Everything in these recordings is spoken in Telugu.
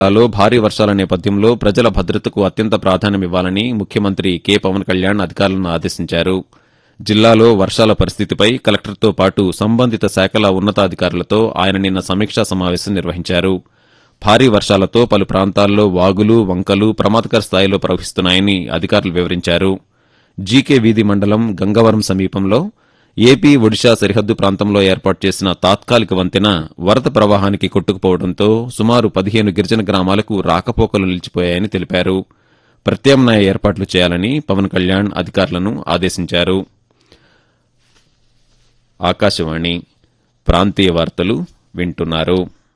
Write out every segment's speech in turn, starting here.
జిల్లాలో భారీ వర్షాల నేపథ్యంలో ప్రజల భద్రతకు అత్యంత ప్రాధాన్యమివ్వాలని ముఖ్యమంత్రి కె పవన్ కళ్యాణ్ అధికారులను ఆదేశించారు జిల్లాలో వర్షాల పరిస్థితిపై కలెక్టర్తో పాటు సంబంధిత శాఖల ఉన్నతాధికారులతో ఆయన నిన్న సమీక్షా సమావేశం నిర్వహించారు భారీ వర్షాలతో పలు ప్రాంతాల్లో వాగులు వంకలు ప్రమాదకర స్థాయిలో ప్రవహిస్తున్నాయని అధికారులు వివరించారు జీకే వీధి మండలం గంగవరం సమీపంలో ఏపీ ఒడిశా సరిహద్దు ప్రాంతంలో ఏర్పాటు చేసిన తాత్కాలిక వంతెన వరద ప్రవాహానికి కొట్టుకుపోవడంతో సుమారు పదిహేను గిరిజన గ్రామాలకు రాకపోకలు నిలిచిపోయాయని తెలిపారు ప్రత్యామ్నాయ ఏర్పాట్లు చేయాలని పవన్ కళ్యాణ్ అధికారులను ఆదేశించారు ఆకాశవాణి ప్రాంతీయ వార్తలు వింటున్నారు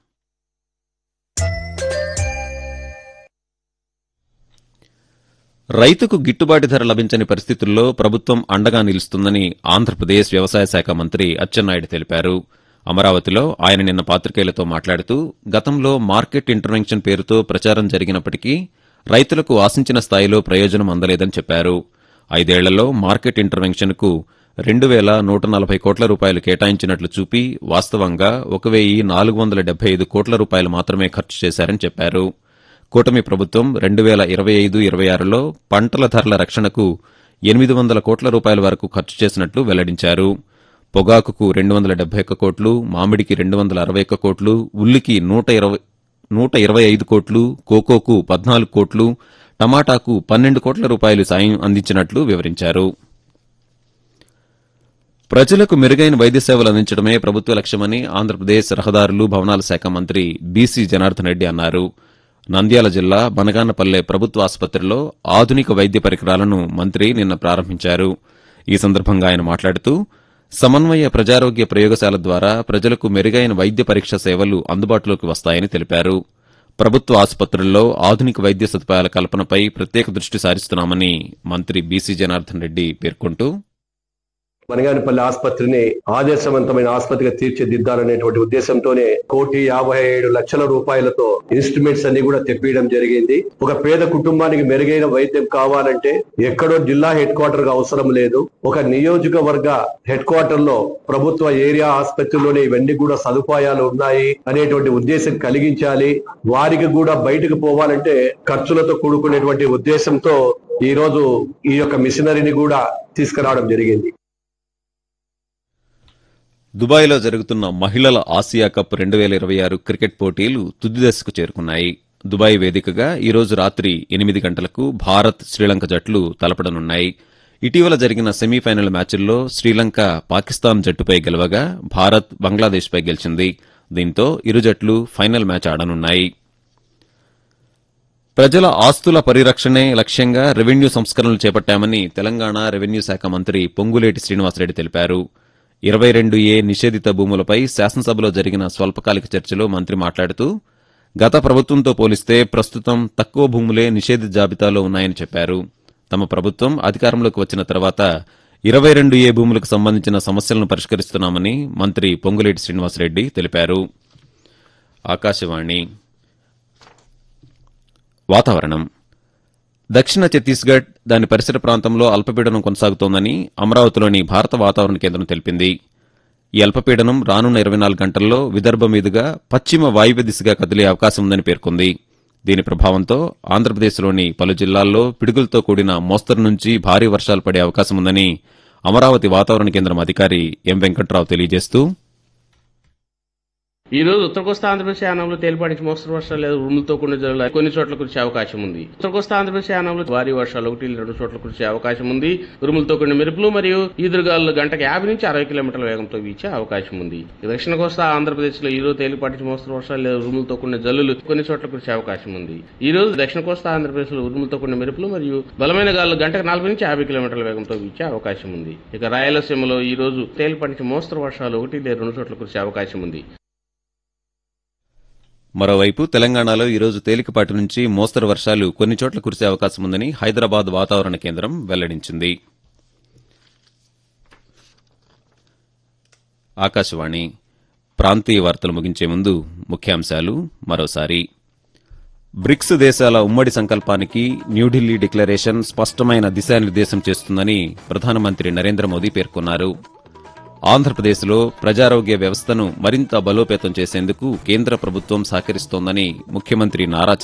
రైతుకు గిట్టుబాటు ధర లభించని పరిస్థితుల్లో ప్రభుత్వం అండగా నిలుస్తుందని ఆంధ్రప్రదేశ్ వ్యవసాయ శాఖ మంత్రి అచ్చెన్నాయుడు తెలిపారు అమరావతిలో ఆయన నిన్న పాత్రికేయులతో మాట్లాడుతూ గతంలో మార్కెట్ ఇంటర్వెన్షన్ పేరుతో ప్రచారం జరిగినప్పటికీ రైతులకు ఆశించిన స్థాయిలో ప్రయోజనం అందలేదని చెప్పారు ఐదేళ్లలో మార్కెట్ ఇంటర్వెన్షన్కు రెండు వేల నూట నలభై కోట్ల రూపాయలు కేటాయించినట్లు చూపి వాస్తవంగా ఒక వెయ్యి నాలుగు వందల డెబ్బై ఐదు కోట్ల రూపాయలు మాత్రమే ఖర్చు చేశారని చెప్పారు కూటమి ప్రభుత్వం రెండు వేల ఇరవై ఐదు ఇరవై ఆరులో పంటల ధరల రక్షణకు ఎనిమిది వందల కోట్ల రూపాయల వరకు ఖర్చు చేసినట్లు వెల్లడించారు పొగాకుకు రెండు వందల డెబ్బై ఒక్క కోట్లు మామిడికి రెండు వందల అరవై ఒక్క కోట్లు ఉల్లికి నూట ఇరవై నూట ఇరవై ఐదు కోట్లు కోకోకు పద్నాలుగు కోట్లు టమాటాకు పన్నెండు కోట్ల రూపాయలు సాయం అందించినట్లు వివరించారు ప్రజలకు మెరుగైన వైద్య సేవలు అందించడమే ప్రభుత్వ లక్ష్యమని ఆంధ్రప్రదేశ్ రహదారులు భవనాల శాఖ మంత్రి బీసీ జనార్దన్ రెడ్డి అన్నారు నంద్యాల జిల్లా బనగానపల్లె ప్రభుత్వ ఆసుపత్రిలో ఆధునిక వైద్య పరికరాలను మంత్రి నిన్న ప్రారంభించారు ఈ సందర్భంగా ఆయన మాట్లాడుతూ సమన్వయ ప్రజారోగ్య ప్రయోగశాల ద్వారా ప్రజలకు మెరుగైన వైద్య పరీక్ష సేవలు అందుబాటులోకి వస్తాయని తెలిపారు ప్రభుత్వ ఆసుపత్రుల్లో ఆధునిక వైద్య సదుపాయాల కల్పనపై ప్రత్యేక దృష్టి సారిస్తున్నామని మంత్రి బీసీ జనార్దన్ రెడ్డి పేర్కొంటూ మనగానిపల్లి ఆసుపత్రిని ఆదర్శవంతమైన ఆసుపత్రిగా తీర్చిదిద్దాలనేటువంటి ఉద్దేశంతోనే కోటి యాభై ఏడు లక్షల రూపాయలతో ఇన్స్ట్రుమెంట్స్ అన్ని కూడా తెప్పియడం జరిగింది ఒక పేద కుటుంబానికి మెరుగైన వైద్యం కావాలంటే ఎక్కడో జిల్లా హెడ్ క్వార్టర్ గా అవసరం లేదు ఒక నియోజకవర్గ హెడ్ క్వార్టర్ లో ప్రభుత్వ ఏరియా ఆసుపత్రిలోనే ఇవన్నీ కూడా సదుపాయాలు ఉన్నాయి అనేటువంటి ఉద్దేశం కలిగించాలి వారికి కూడా బయటకు పోవాలంటే ఖర్చులతో కూడుకునేటువంటి ఉద్దేశంతో ఈ రోజు ఈ యొక్క మిషనరీని కూడా తీసుకురావడం జరిగింది దుబాయ్లో జరుగుతున్న మహిళల ఆసియా కప్ రెండు వేల ఇరవై ఆరు క్రికెట్ పోటీలు తుది దశకు చేరుకున్నాయి దుబాయ్ వేదికగా ఈ రోజు రాత్రి ఎనిమిది గంటలకు భారత్ శ్రీలంక జట్లు తలపడనున్నాయి ఇటీవల జరిగిన సెమీఫైనల్ మ్యాచ్ల్లో శ్రీలంక పాకిస్తాన్ జట్టుపై గెలవగా భారత్ బంగ్లాదేశ్పై గెలిచింది దీంతో ఇరు జట్లు ఫైనల్ మ్యాచ్ ఆడనున్నాయి ప్రజల ఆస్తుల పరిరక్షణే లక్ష్యంగా రెవెన్యూ సంస్కరణలు చేపట్టామని తెలంగాణ రెవెన్యూ శాఖ మంత్రి పొంగులేటి శ్రీనివాసరెడ్డి తెలిపారు ఇరవై రెండు ఏ నిషేధిత భూములపై శాసనసభలో జరిగిన స్వల్పకాలిక చర్చలో మంత్రి మాట్లాడుతూ గత ప్రభుత్వంతో పోలిస్తే ప్రస్తుతం తక్కువ భూములే నిషేధిత జాబితాలో ఉన్నాయని చెప్పారు తమ ప్రభుత్వం అధికారంలోకి వచ్చిన తర్వాత ఇరవై రెండు ఏ భూములకు సంబంధించిన సమస్యలను పరిష్కరిస్తున్నామని మంత్రి పొంగులేటి శ్రీనివాసరెడ్డి తెలిపారు ఆకాశవాణి వాతావరణం దక్షిణ ఛత్తీస్గఢ్ దాని పరిసర ప్రాంతంలో అల్పపీడనం కొనసాగుతోందని అమరావతిలోని భారత వాతావరణ కేంద్రం తెలిపింది ఈ అల్పపీడనం రానున్న ఇరవై నాలుగు గంటల్లో విదర్భ మీదుగా పశ్చిమ వాయువ్య దిశగా కదిలే అవకాశం ఉందని పేర్కొంది దీని ప్రభావంతో ఆంధ్రప్రదేశ్లోని పలు జిల్లాల్లో పిడుగులతో కూడిన మోస్తరు నుంచి భారీ వర్షాలు పడే అవకాశం ఉందని అమరావతి వాతావరణ కేంద్రం అధికారి ఎం వెంకట్రావు తెలియజేస్తూ ఈ రోజు ఉత్తర కోస్తా ఆంధ్రప్రదేశ్ యానంలో తేలిపాటి నుంచి మోస్తరు వర్షాలు లేదా ఉరుములతో కూడిన జల్లులు కొన్ని చోట్ల కురిసే అవకాశం ఉంది ఉత్తర కోస్తా ఆంధ్రప్రదేశ్ యానంలో భారీ వర్షాలు ఒకటి రెండు చోట్ల కురిసే అవకాశం ఉంది ఉరుములతో కూడిన మెరుపులు మరియు ఈదురుగాలు గంటకు యాభై నుంచి అరవై కిలోమీటర్ల వేగంతో వీచే అవకాశం ఉంది దక్షిణ కోస్తా ఆంధ్రప్రదేశ్ లో ఈ రోజు తేలిపాటి నుంచి మోస్తరు వర్షాలు లేదా ఉరుములతో కూడిన జల్లులు కొన్ని చోట్ల కురిసే అవకాశం ఉంది ఈ రోజు దక్షిణ కోస్తా ఆంధ్రప్రదేశ్ లో ఉరుములతో కూడిన మెరుపులు మరియు బలమైన గాలు గంటకు నలభై నుంచి యాభై కిలోమీటర్ల వేగంతో వీచే అవకాశం ఉంది ఇక రాయలసీమలో ఈ రోజు తేలిపాటి నుంచి మోస్తరు వర్షాలు ఒకటి లేదా రెండు చోట్ల కురిసే అవకాశం ఉంది మరోవైపు తెలంగాణలో ఈరోజు తేలికపాటి నుంచి మోస్తరు వర్షాలు కొన్ని చోట్ల కురిసే అవకాశం ఉందని హైదరాబాద్ వాతావరణ కేంద్రం వెల్లడించింది ఆకాశవాణి ప్రాంతీయ వార్తలు ముగించే ముందు ముఖ్యాంశాలు మరోసారి బ్రిక్స్ దేశాల ఉమ్మడి సంకల్పానికి న్యూఢిల్లీ డిక్లరేషన్ స్పష్టమైన దిశానిర్దేశం చేస్తుందని ప్రధానమంత్రి నరేంద్ర మోదీ పేర్కొన్నారు ఆంధ్రప్రదేశ్లో ప్రజారోగ్య వ్యవస్థను మరింత బలోపేతం చేసేందుకు కేంద్ర ప్రభుత్వం సహకరిస్తోందని ముఖ్యమంత్రి నారా